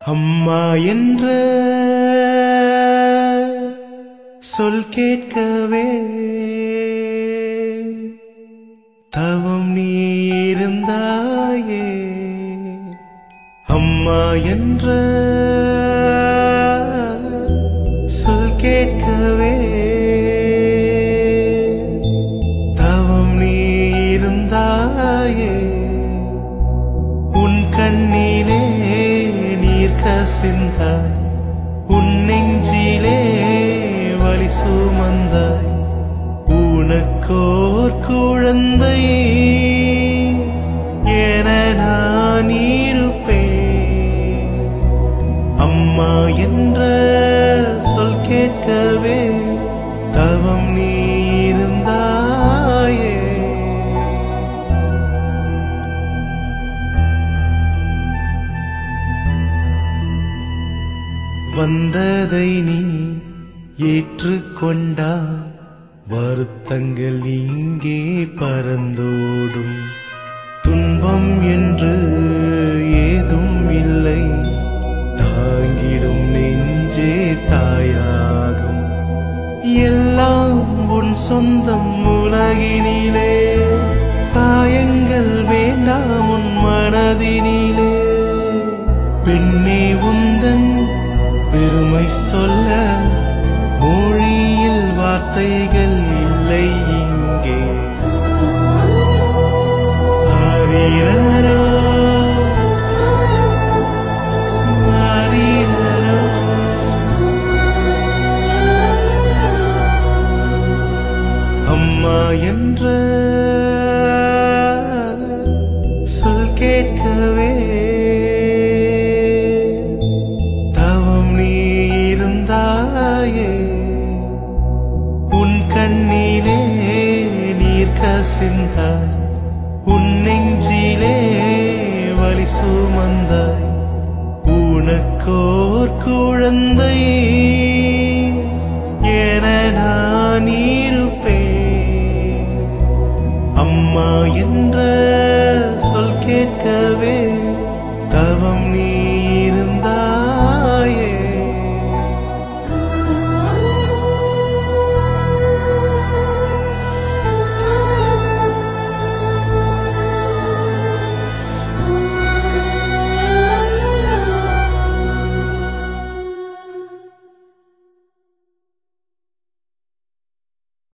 அம்மா என்ற சொல் கேட்கவே தவம் நீ இருந்தாயே அம்மா என்ற சொல் கேட்கவே தவம் நீ இருந்தாயே உன் கண்ணிலே நீர் கசிந்தாய் உன் நெஞ்சிலே வலி சுமந்தாய் உனக்கோர் குழந்தை என நான் இருப்பேன் அம்மா என்ற சொல் கேட்கவே தவம் நீ இருந்தாயே வந்ததை நீ ஏற்றுக்கொண்டா வருத்தங்கள் இங்கே பறந்தோடும் துன்பம் என்று ஏதும் இல்லை தாங்கிடும் நெஞ்சே தாயாகும் எல்லாம் உன் சொந்தம் உலகினிலே காயங்கள் வேண்டாம் உன் மனதினிலே பெண்ணே உந்தன் பெருமை சொல்ல மொழியில் வார்த்தைகள் இல்லை இங்கே ஆரீரரோ, ஆரீரரோ. அம்மா என்ற சொல் கேட்கவே தவம் நீ இருந்தாயே உன் கண்ணிலே நீர் கசிந்தாய் உன் நெஞ்சிலே வலி சுமந்தாய் உனக்கோர் குழந்தை என நான் இருப்பேன் அம்மா என்ற